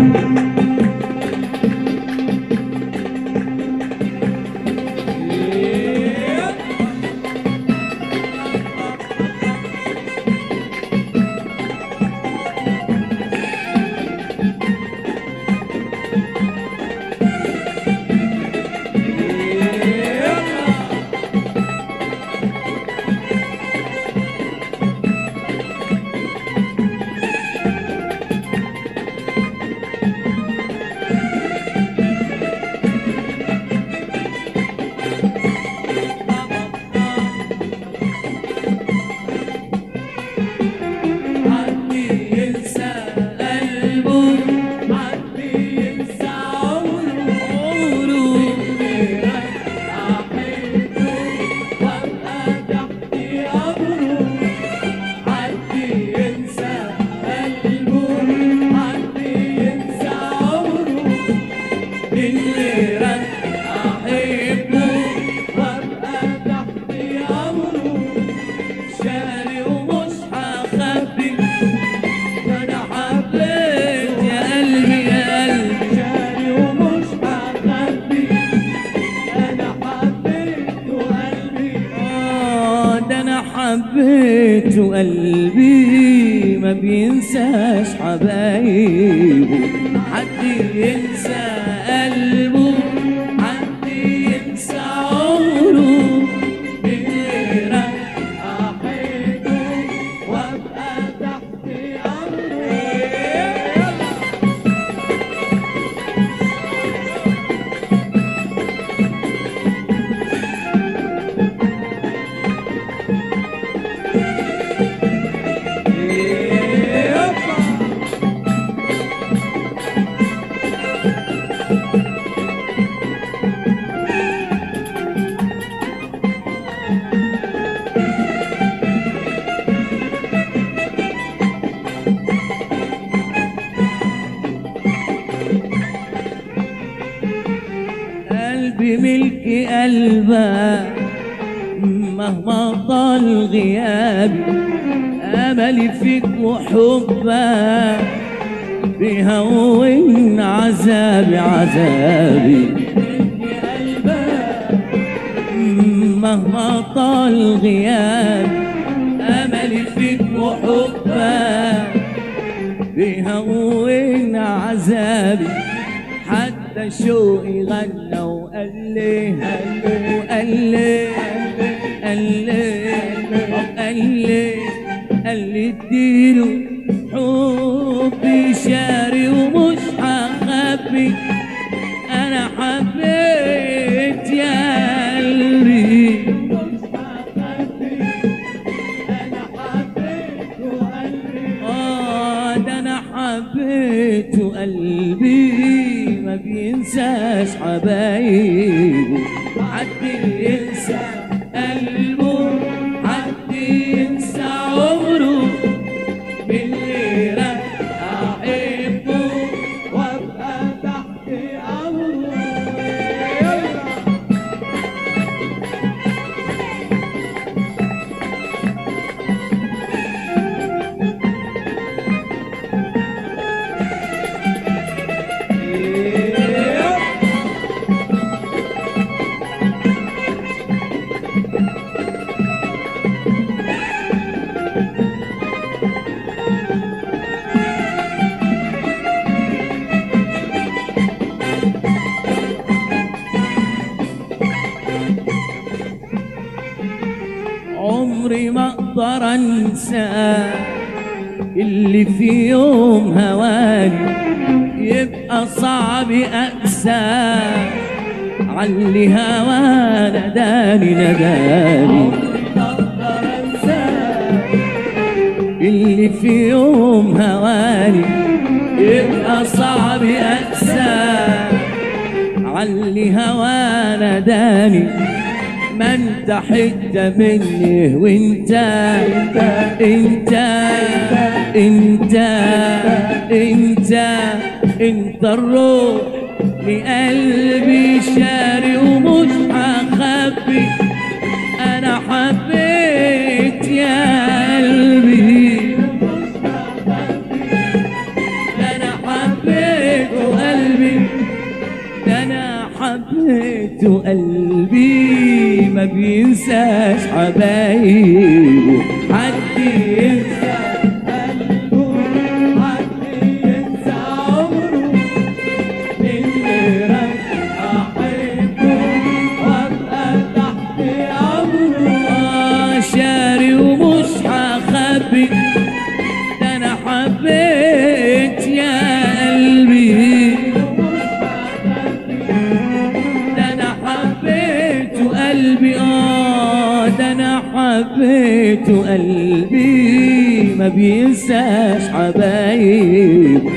عدي ينسى قلبه عدي ينسى عمره اللي أحبه وأبقى تحت أمره عدي ينسى قلبه عدي ينسى عمره اللي أحبه وأبقى تحت أمره شاري ومش هخبي انا حبيت يا قلبي يا قلبي شاري ومش هخبي انا حبيت وقلبي اه ده انا حبيت وقلبي ما بينساش حبايبه حد ينسى قلبه حد ينسى عمره غيرك أحبه وأبقى تحت أمره قلبي ملك قلبك مهما طال غيابي املي فيك وحبك بيهون عذابي عذابي مهما طال غيابي املي فيك وحبك بيهون عذابي حتى شوقي غنى وقال لي وقال لي قال لي قال لي قال لي اديله حبي شاري ومش هخبي انا حبيت يا قلبي آه ده أنا حبيت وقلبي ما بينساش حبايبه حد ينسى قلبه حد ينسى عمره بالغيرة أحبه وأبقى تحت أمره عمري ما اقدر انسى اللي في يوم هواني يبقى صعب اقسى علي هوا نداني نداني اللي في يوم هواني يبقى صعب اقسى علي هوا نداني ما انت حته مني وانت انت انت انت انت الروح لقلبي شاري ومش هخبي انا حبيت يا قلبي انا حبيت قلبي ده انا حبيته قلبي ما بينساش حبايبه حد ينسى قلبه حد ينسى عمره من غيرك احبه وابقى تحت امره آه شاري ومش هخبي ده انا حبيت يا قلبي ده انا حبيته قلبي اه ده انا حبيته قلبي ما بينساش حبايب